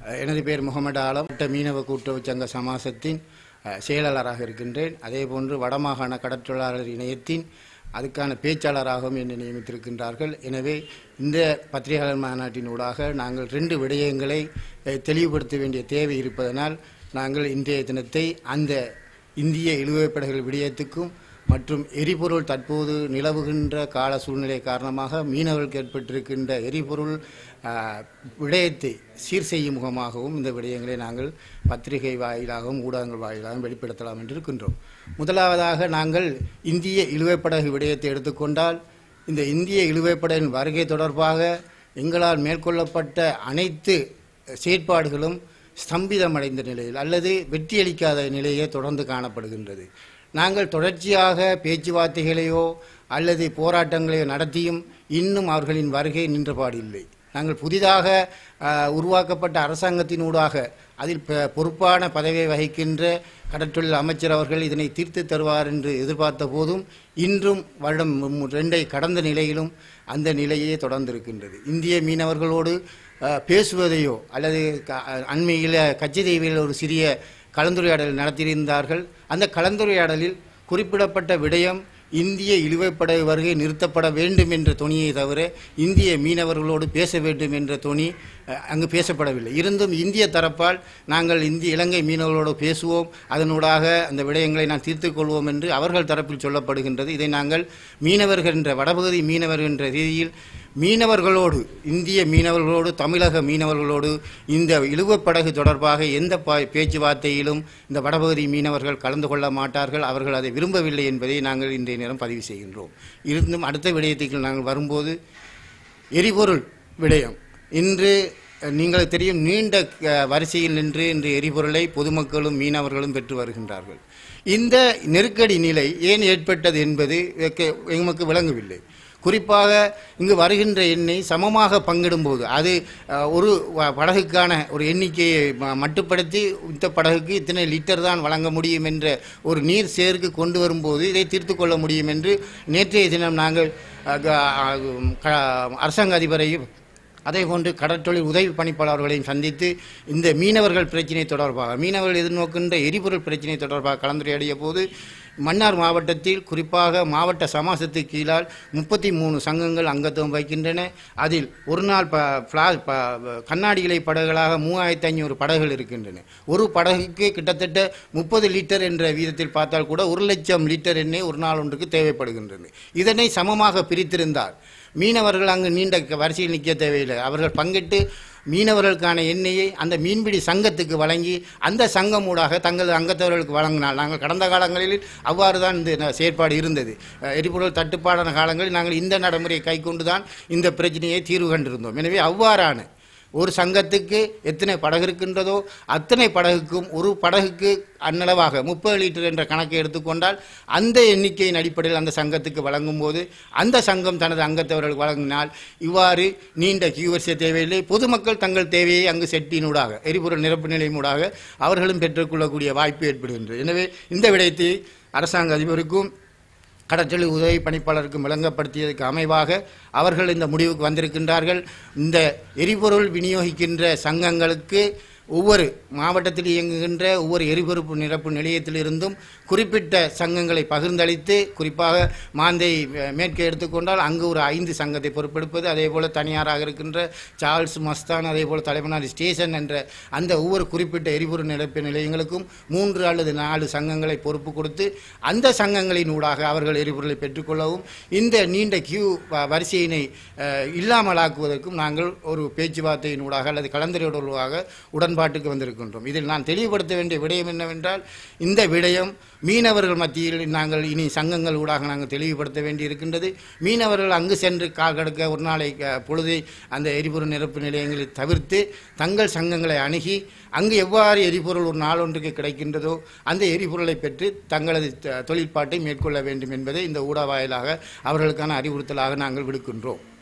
அஹ், எனது பேர் முகமது ஆலம் வட்ட மீனவ கூட்டுறவு சங்க சமாசத்தின் அஹ், செயலாளராக இருக்கின்றேன் அதேபோன்று வடமாகாண கடற்றொழிலாளர் இணையத்தின் அதுக்கான பேச்சாளராகவும் என்னை நியமித்திருக்கின்றார்கள் எனவே இந்த பத்திரிகையாளர் மாநாட்டின் ஊடாக நாங்கள் ரெண்டு விடயங்களை அஹ், தெளிவுபடுத்த வேண்டிய தேவை இருப்பதனால் நாங்கள் இன்றைய தினத்தை அந்த இந்திய இழுவைப் படகுகள் விடயத்துக்கும் மற்றும் எரிபொருள் தற்போது நிலவுகின்ற கால சூழ்நிலை காரணமாக மீனவர்களுக்கு ஏற்பட்டிருக்கின்ற எரிபொருள் ஆ, விடயத்தை சீர் செய்யும் முகமாகவும் இந்த விடயங்களை நாங்கள் பத்திரிகை வாயிலாகவும் ஊடகங்கள் வாயிலாகவும் வெளிப்படுத்தலாம் என்று இருக்கின்றோம் முதலாவதாக நாங்கள் இந்திய இழுவைப்படகு விடயத்தை எடுத்துக்கொண்டால் இந்த இந்திய இழுவைப்படகின் வருகை தொடர்பாக எங்களால் மேற்கொள்ளப்பட்ட அனைத்து செயற்பாடுகளும் ஸ்தம்பிதமடைந்த நிலையில் அல்லது வெற்றியளிக்காத நிலையே தொடர்ந்து காணப்படுகின்றது நாங்கள் தொடர்ச்சியாக பேச்சுவார்த்தைகளையோ அல்லது போராட்டங்களையோ நடத்தியும் இன்னும் அவர்களின் வருகை நின்றபாடு இல்லை நாங்கள் புதிதாக ஆஹ், உருவாக்கப்பட்ட அரசாங்கத்தினூடாக அதில் ப- பொறுப்பான பதவியை வகிக்கின்ற கடற்றொழில் அமைச்சர் அவர்கள் இதனை தீர்த்து தருவார் என்று எதிர்பார்த்த போதும் இன்றும் வருடம் மு- ரெண்டை கடந்த நிலையிலும் அந்த நிலையே தொடர்ந்திருக்கின்றது இந்திய மீனவர்களோடு அஹ், பேசுவதையோ அல்லது க- அண்மையில் கச்சதீவில் ஒரு சிறிய கலந்துரையாடல் நடத்தியிருந்தார்கள் அந்த கலந்துரையாடலில் குறிப்பிடப்பட்ட விடயம் இந்திய இழுவைப்படகு வருகை நிறுத்தப்பட வேண்டும் என்ற தொனியை தவிர இந்திய மீனவர்களோடு பேச வேண்டும் என்ற தொனி அஹ், அங்கு பேசப்படவில்லை இருந்தும் இந்திய தரப்பால் நாங்கள் இந்திய இலங்கை மீனவர்களோடு பேசுவோம் அதனூடாக அந்த விடயங்களை நான் தீர்த்துக் கொள்வோம் என்று அவர்கள் தரப்பில் சொல்லப்படுகின்றது இதை நாங்கள் மீனவர்கள் என்ற வடபகுதி மீனவர்கள் என்ற ரீதியில் மீனவர்களோடு இந்திய மீனவர்களோடு தமிழக மீனவர்களோடு இந்த இழுவப்படகு தொடர்பாக எந்த பா- பேச்சுவார்த்தையிலும் இந்த வடபகுதி மீனவர்கள் கலந்து கொள்ள மாட்டார்கள் அவர்கள் அதை விரும்பவில்லை என்பதை நாங்கள் இன்றைய நேரம் பதிவு செய்கின்றோம் இருந்தும் அடுத்த விடயத்துக்கு நாங்கள் வரும்போது எரிபொருள் விடயம் இன்று அஹ், நீங்கள் தெரியும் நீண்ட அஹ், வரிசையில் நின்று இன்று எரிபொருளை பொதுமக்களும் மீனவர்களும் பெற்று வருகின்றார்கள் இந்த நெருக்கடி நிலை ஏன் ஏற்பட்டது என்பது எக்க- எமக்கு விளங்கவில்லை குறிப்பாக இங்கு வருகின்ற எண்ணெய் சமமாக பங்கிடும்போது அது அஹ், ஒரு வ- படகுக்கான ஒரு எண்ணிக்கையை ம- மட்டுப்படுத்தி இந்த படகுக்கு இத்தனை லிட்டர் தான் வழங்க முடியும் என்ற ஒரு நீர் சேர்க்கு கொண்டு வரும்போது இதை தீர்த்து கொள்ள முடியும் என்று நேற்றைய தினம் நாங்கள் அஹ், க- அஹ், க- அரசாங்க அதிபரையும் அதே போன்று கடற்றொழில் உதவி பணிப்பாளர்களையும் சந்தித்து இந்த மீனவர்கள் பிரச்சினை தொடர்பாக மீனவர்கள் எதிர்நோக்கின்ற எரிபொருள் பிரச்சினை தொடர்பாக கலந்துரையாடிய போது மன்னார் மாவட்டத்தில் குறிப்பாக மாவட்ட சமாசத்துக்கு கீழால் முப்பத்தி மூணு சங்கங்கள் அங்கத்துவம் வைக்கின்றன அதில் ஒரு நாள் ப ஃப்ளா ப கண்ணாடி இலை படகுகளாக மூவாயிரத்தி ஐநூறு படகுகள் இருக்கின்றன ஒரு படகுக்கு கிட்டத்தட்ட முப்பது லிட்டர் என்ற வீதத்தில் பார்த்தால் கூட ஒரு லட்சம் லிட்டர் எண்ணெய் ஒரு நாள் ஒன்றுக்கு தேவைப்படுகின்றது இதனை சமமாக பிரித்திருந்தார் மீனவர்கள் அங்கு நீண்ட க- வரிசையில் நிற்க தேவையில்லை அவர்கள் பங்கிட்டு மீனவர்களுக்கான எண்ணெயை அந்த மீன்பிடி சங்கத்துக்கு வழங்கி அந்த சங்கம் ஊடாக தங்கள் அங்கத்தவர்களுக்கு வழங்கினால் நாங்கள் கடந்த காலங்களில் அவ்வாறு தான் இந்த ந- செயற்பாடு இருந்தது அஹ், எரிபொருள் தட்டுப்பாடான காலங்களில் நாங்கள் இந்த நடைமுறையை கைக்கொண்டு தான் இந்த பிரச்சனையை தீர்வு கண்டிருந்தோம் எனவே அவ்வாறான ஒரு சங்கத்துக்கு எத்தனை படகு இருக்கின்றதோ அத்தனை படகுக்கும் ஒரு படகுக்கு அன்னளவாக முப்பது லிட்டர் என்ற கணக்கை எடுத்துக்கொண்டால் அந்த எண்ணிக்கையின் அடிப்படையில் அந்த சங்கத்துக்கு வழங்கும் போது அந்த சங்கம் தனது அங்கத்தவர்களுக்கு வழங்கினால் இவ்வாறு நீண்ட கியூவரிசை தேவையில்லை பொதுமக்கள் தங்கள் தேவையை அங்கு செட்டினூடாக எரிபொருள் நிரப்பு நிலையமூடாக அவர்களும் பெற்றுக்கொள்ளக்கூடிய வாய்ப்பு ஏற்படுகின்றது எனவே இந்த விடயத்தை அரசாங்க அதிபருக்கும் கடற்றொழில் உதவி பணிப்பாளருக்கும் விளங்கப்படுத்தியதற்கு அமைவாக அவர்கள் இந்த முடிவுக்கு வந்திருக்கின்றார்கள் இந்த எரிபொருள் விநியோகிக்கின்ற சங்கங்களுக்கு ஒவ்வொரு மாவட்டத்தில் இயங்குகின்ற ஒவ்வொரு எரிபொருப்பு நிரப்பு நிலையத்திலிருந்தும் குறிப்பிட்ட சங்கங்களை பகிர்ந்தளித்து குறிப்பாக மாந்தை அஹ், மேற்கே எடுத்துக்கொண்டால் அங்கு ஒரு ஐந்து சங்கத்தை பொறுப்பெடுப்பது அதே போல தனியாராக இருக்கின்ற சார்ல்ஸ் மஸ்தான் அதே போல தலைமன்னார் ஸ்டேஷன் என்ற அந்த ஒவ்வொரு குறிப்பிட்ட எரிபொருள் நிரப்பு நிலையங்களுக்கும் மூன்று அல்லது நாலு சங்கங்களை பொறுப்பு கொடுத்து அந்த சங்கங்களின் ஊடாக அவர்கள் எரிபொருளை பெற்றுக்கொள்ளவும் இந்த நீண்ட கியூ வ- வரிசையினை அஹ், இல்லாமலாக்குவதற்கும் நாங்கள் ஒரு பேச்சுவார்த்தையின் ஊடாக அல்லது கலந்துரையாடலாக உடன்பாட்டுக்கு வந்திருக்கின்றோம் இதில் நான் தெளிவுபடுத்த வேண்டிய விடயம் என்னவென்றால் இந்த விடயம் மீனவர்கள் மத்தியில் நாங்கள் இனி சங்கங்கள் ஊடாக நாங்கள் தெளிவுபடுத்த வேண்டி இருக்கின்றது மீனவர்கள் அங்கு சென்று கால் கடக்க ஒரு நாளை அஹ், பொழுதை அந்த எரிபொருள் நிரப்பு நிலையங்களை தவிர்த்து தங்கள் சங்கங்களை அணுகி அங்கு எவ்வாறு எரிபொருள் ஒரு நாளொன்றுக்கு கிடைக்கின்றதோ அந்த எரிபொருளை பெற்று தங்களது த- தொழிற்பாட்டை மேற்கொள்ள வேண்டும் என்பதை இந்த ஊடக வாயிலாக அவர்களுக்கான அறிவுறுத்தலாக நாங்கள் விடுக்கின்றோம்